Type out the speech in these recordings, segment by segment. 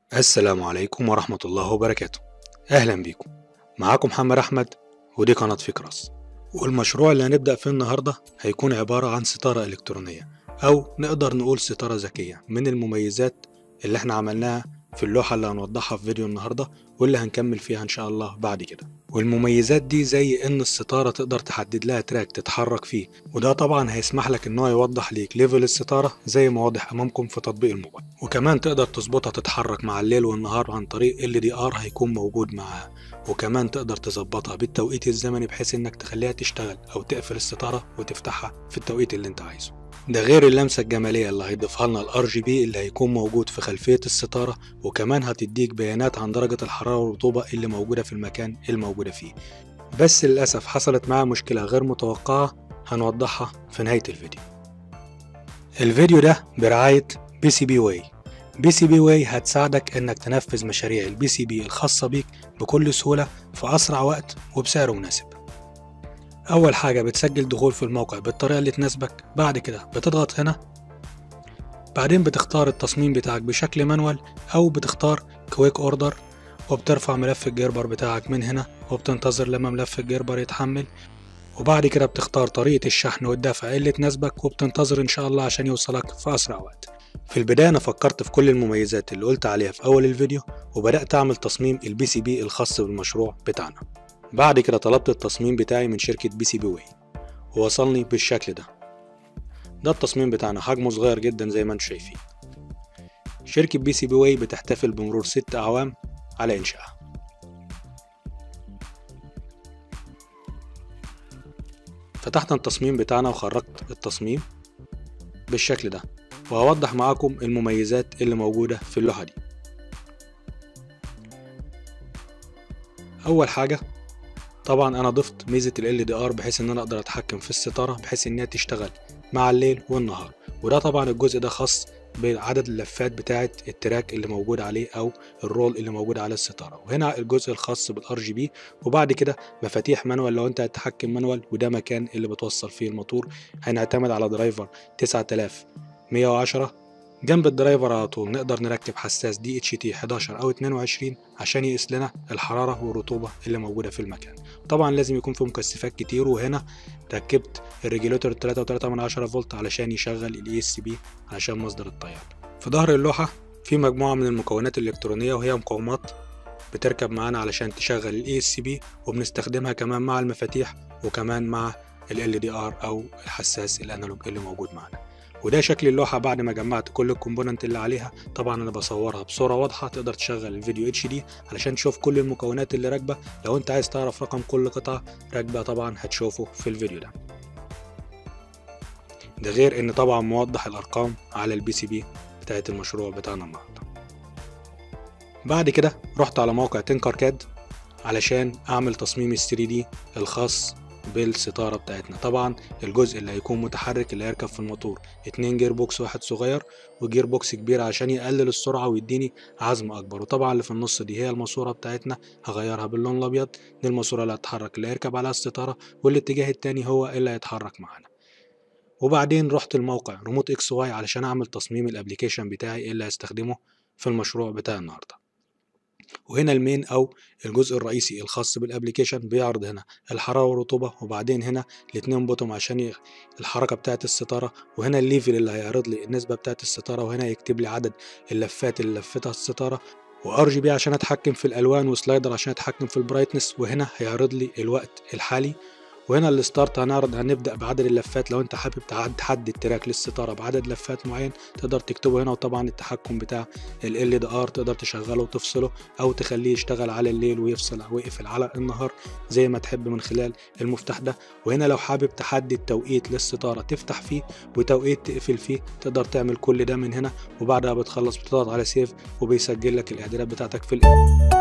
السلام عليكم ورحمة الله وبركاته أهلا بيكم معاكم محمد أحمد ودي قناة فكرس والمشروع اللي هنبدأ فيه النهاردة هيكون عبارة عن ستارة إلكترونية أو نقدر نقول ستارة ذكية من المميزات اللي احنا عملناها في اللوحة اللي هنوضحها في فيديو النهاردة واللي هنكمل فيها إن شاء الله بعد كده والمميزات دي زي إن الستارة تقدر تحدد لها تراك تتحرك فيه وده طبعا هيسمح لك إن هو يوضح ليك ليفل الستارة زي ما واضح أمامكم في تطبيق الموبايل وكمان تقدر تظبطها تتحرك مع الليل والنهار عن طريق LDR هيكون موجود معاها وكمان تقدر تظبطها بالتوقيت الزمني بحيث إنك تخليها تشتغل أو تقفل الستارة وتفتحها في التوقيت اللي أنت عايزه ده غير اللمسة الجمالية اللي هيضيفها لنا الار جي بي اللي هيكون موجود في خلفية الستارة وكمان هتديك بيانات عن درجة الحرارة والرطوبة اللي موجودة في المكان الموجودة فيه بس للأسف حصلت معاه مشكلة غير متوقعة هنوضحها في نهاية الفيديو الفيديو ده برعاية بي سي بي واي بي سي بي واي هتساعدك انك تنفذ مشاريع البي سي بي الخاصة بيك بكل سهولة في أسرع وقت وبسعر مناسب أول حاجة بتسجل دخول في الموقع بالطريقة اللي تناسبك بعد كده بتضغط هنا بعدين بتختار التصميم بتاعك بشكل مانوال أو بتختار كويك أوردر وبترفع ملف الجيربر بتاعك من هنا وبتنتظر لما ملف الجيربر يتحمل وبعد كده بتختار طريقة الشحن والدفع اللي تناسبك وبتنتظر إن شاء الله عشان يوصلك في أسرع وقت في البداية أنا فكرت في كل المميزات اللي قلت عليها في أول الفيديو وبدأت أعمل تصميم البي سي بي الخاص بالمشروع بتاعنا بعد كده طلبت التصميم بتاعي من شركة بي سي بي واي ووصلني بالشكل ده ده التصميم بتاعنا حجمه صغير جدا زي ما انتم شايفين شركة بي سي بي واي بتحتفل بمرور ست أعوام على إنشائها فتحنا التصميم بتاعنا وخرجت التصميم بالشكل ده وهوضح معاكم المميزات اللي موجودة في اللوحة دي أول حاجة طبعا انا ضفت ميزه ال LDR بحيث ان انا اقدر اتحكم في الستاره بحيث انها تشتغل مع الليل والنهار وده طبعا الجزء ده خاص بعدد اللفات بتاعه التراك اللي موجود عليه او الرول اللي موجود على الستاره وهنا الجزء الخاص بالار جي بي وبعد كده مفاتيح مانوال لو انت هتتحكم مانوال وده مكان اللي بتوصل فيه الموتور هنعتمد على درايفر 9110 جنب الدرايفر على طول نقدر نركب حساس دي اتش تي 11 او 22 عشان يقيس لنا الحراره والرطوبه اللي موجوده في المكان طبعا لازم يكون في مكثفات كتير وهنا ركبت الريجوليتور 3.3 فولت علشان يشغل الاي اس بي علشان مصدر التيار في ظهر اللوحه في مجموعه من المكونات الالكترونيه وهي مقاومات بتركب معانا علشان تشغل الاي اس بي وبنستخدمها كمان مع المفاتيح وكمان مع ال دي ار او الحساس الانالوج اللي موجود معانا وده شكل اللوحة بعد ما جمعت كل الكومبوننت اللي عليها طبعا انا بصورها بصورة واضحة تقدر تشغل الفيديو اتش دي علشان تشوف كل المكونات اللي راكبة لو انت عايز تعرف رقم كل قطعة راكبة طبعا هتشوفه في الفيديو ده ده غير ان طبعا موضح الارقام على البي سي بي بتاعت المشروع بتاعنا النهارده بعد كده رحت على موقع تنكر كاد علشان اعمل تصميم ال 3 دي الخاص بالستارة بتاعتنا طبعا الجزء اللي هيكون متحرك اللي هيركب في الموتور اتنين جير بوكس واحد صغير وجير بوكس كبير عشان يقلل السرعة ويديني عزم أكبر وطبعا اللي في النص دي هي الماسورة بتاعتنا هغيرها باللون الأبيض دي الماسورة اللي هتتحرك اللي هيركب عليها الستارة والاتجاه التاني هو اللي هيتحرك معانا وبعدين رحت الموقع ريموت اكس واي علشان اعمل تصميم الابليكيشن بتاعي اللي هستخدمه في المشروع بتاع النهارده وهنا المين او الجزء الرئيسي الخاص بالابليكيشن بيعرض هنا الحراره والرطوبه وبعدين هنا الاتنين بوتوم عشان الحركه بتاعه الستاره وهنا الليفل اللي هيعرض لي النسبه بتاعه الستاره وهنا يكتب لي عدد اللفات اللي لفتها الستاره وار جي بي عشان اتحكم في الالوان وسلايدر عشان اتحكم في البرايتنس وهنا هيعرض لي الوقت الحالي وهنا الستارت هنعرض هنبدا بعدد اللفات لو انت حابب تحدد تراك للستاره بعدد لفات معين تقدر تكتبه هنا وطبعا التحكم بتاع ال دي ار تقدر تشغله وتفصله او تخليه يشتغل على الليل ويفصل او يقفل على النهار زي ما تحب من خلال المفتاح ده وهنا لو حابب تحدد توقيت للستاره تفتح فيه وتوقيت تقفل فيه تقدر تعمل كل ده من هنا وبعدها بتخلص بتضغط على سيف وبيسجل لك الاعدادات بتاعتك في الإيه.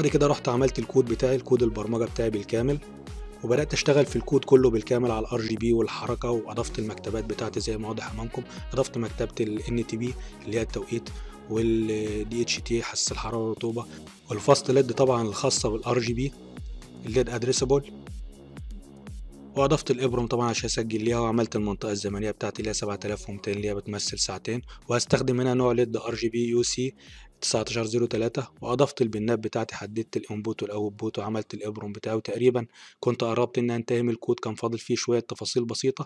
كده رحت عملت الكود بتاعي الكود البرمجة بتاعي بالكامل وبدأت أشتغل في الكود كله بالكامل على الار جي بي والحركة وأضفت المكتبات بتاعتي زي ما واضح أمامكم أضفت مكتبة ال NTP اللي هي التوقيت وال DHT حساس الحرارة والرطوبة والفاست ليد طبعا الخاصة بالار جي بي الليد ادريسبل واضفت الابرم طبعا عشان اسجل ليها وعملت المنطقه الزمنيه بتاعتي اللي هي 7200 اللي هي بتمثل ساعتين وهستخدم هنا نوع ليد ار جي بي يو سي 1903 واضفت البنات بتاعتي حددت الانبوت والاوتبوت وعملت الابرم بتاعي وتقريبا كنت قربت ان انتهي من الكود كان فاضل فيه شويه تفاصيل بسيطه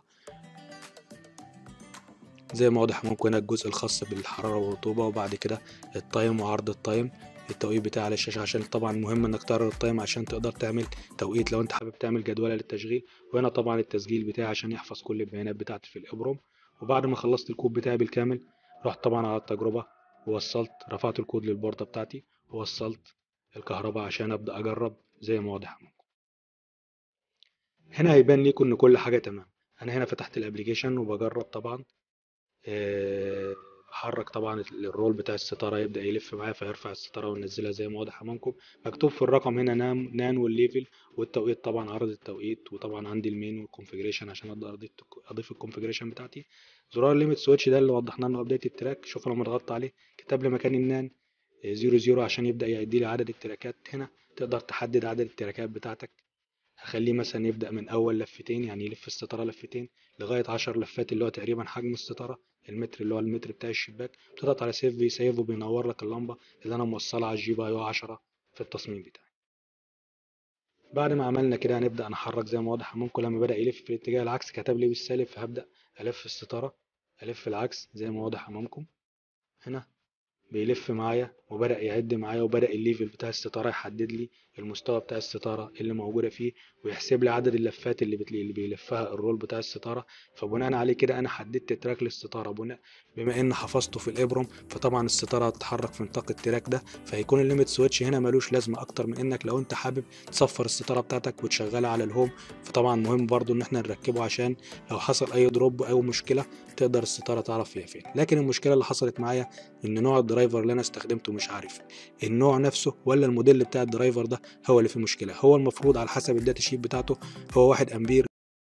زي ما واضح ممكن هنا الجزء الخاص بالحراره والرطوبه وبعد كده التايم وعرض التايم التوقيت بتاعي على الشاشة عشان طبعا مهم انك تعرض التايم عشان تقدر تعمل توقيت لو انت حابب تعمل جدولة للتشغيل وهنا طبعا التسجيل بتاعي عشان يحفظ كل البيانات بتاعتي في الابروم وبعد ما خلصت الكود بتاعي بالكامل رحت طبعا على التجربة ووصلت رفعت الكود للبوردة بتاعتي ووصلت الكهرباء عشان ابدأ اجرب زي ما واضح منكم هنا هيبان ليكم ان كل حاجة تمام انا هنا فتحت الابليكيشن وبجرب طبعا أه بحرك طبعا الرول بتاع الستارة يبدأ يلف معايا فيرفع الستارة وينزلها زي ما واضح أمامكم مكتوب في الرقم هنا نام نان والليفل والتوقيت طبعا عرض التوقيت وطبعا عندي المين والكونفجريشن عشان أقدر أضيف أضيف الكونفجريشن بتاعتي زرار الليميت سويتش ده اللي وضحنا له بداية التراك شوف لما ضغطت عليه كتب لي مكان النان زيرو زيرو عشان يبدأ يعد لي عدد التراكات هنا تقدر تحدد عدد التراكات بتاعتك هخليه مثلا يبدأ من أول لفتين يعني يلف الستارة لفتين لغاية عشر لفات اللي هو تقريبا حجم الستارة المتر اللي هو المتر بتاع الشباك بتضغط على سيف بيسيف وبينور لك اللمبة اللي أنا موصلها على الجي بي اي 10 في التصميم بتاعي بعد ما عملنا كده هنبدأ نحرك زي ما واضح أمامكم لما بدأ يلف في الاتجاه العكس كتب لي بالسالب فهبدأ ألف الستارة ألف العكس زي ما واضح أمامكم هنا بيلف معايا وبدأ يعد معايا وبدأ الليفل بتاع الستارة يحدد لي المستوى بتاع الستارة اللي موجودة فيه ويحسب لي عدد اللفات اللي, بتلي اللي بيلفها الرول بتاع الستارة فبناء عليه كده أنا حددت تراك للستارة بناء بما إن حفظته في الإبرم فطبعا الستارة هتتحرك في نطاق التراك ده فهيكون الليميت سويتش هنا ملوش لازمة أكتر من إنك لو أنت حابب تصفر الستارة بتاعتك وتشغلها على الهوم فطبعا مهم برضو إن إحنا نركبه عشان لو حصل أي دروب أو مشكلة تقدر الستارة تعرف فيها فين لكن المشكلة اللي حصلت معايا إن نوع الدرايفر اللي أنا استخدمته مش عارف النوع نفسه ولا الموديل بتاع الدرايفر ده هو اللي فيه مشكلة هو المفروض على حسب الداتا شيت بتاعته هو واحد أمبير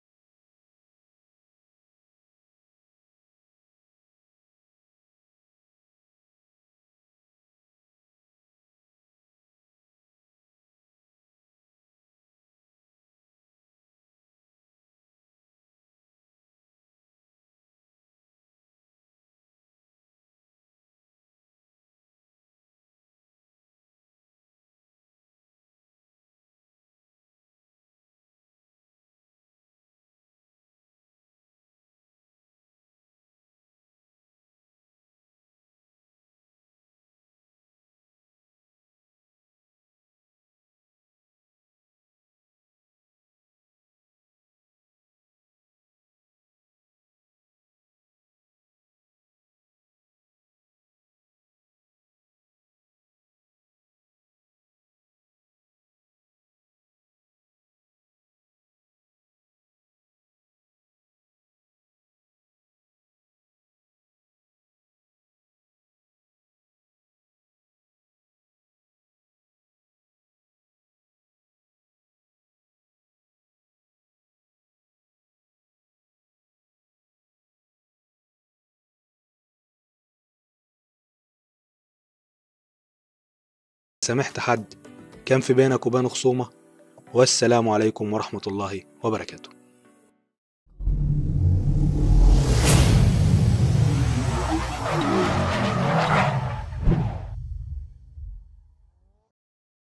سامحت حد كان في بينك وبينه خصومة والسلام عليكم ورحمة الله وبركاته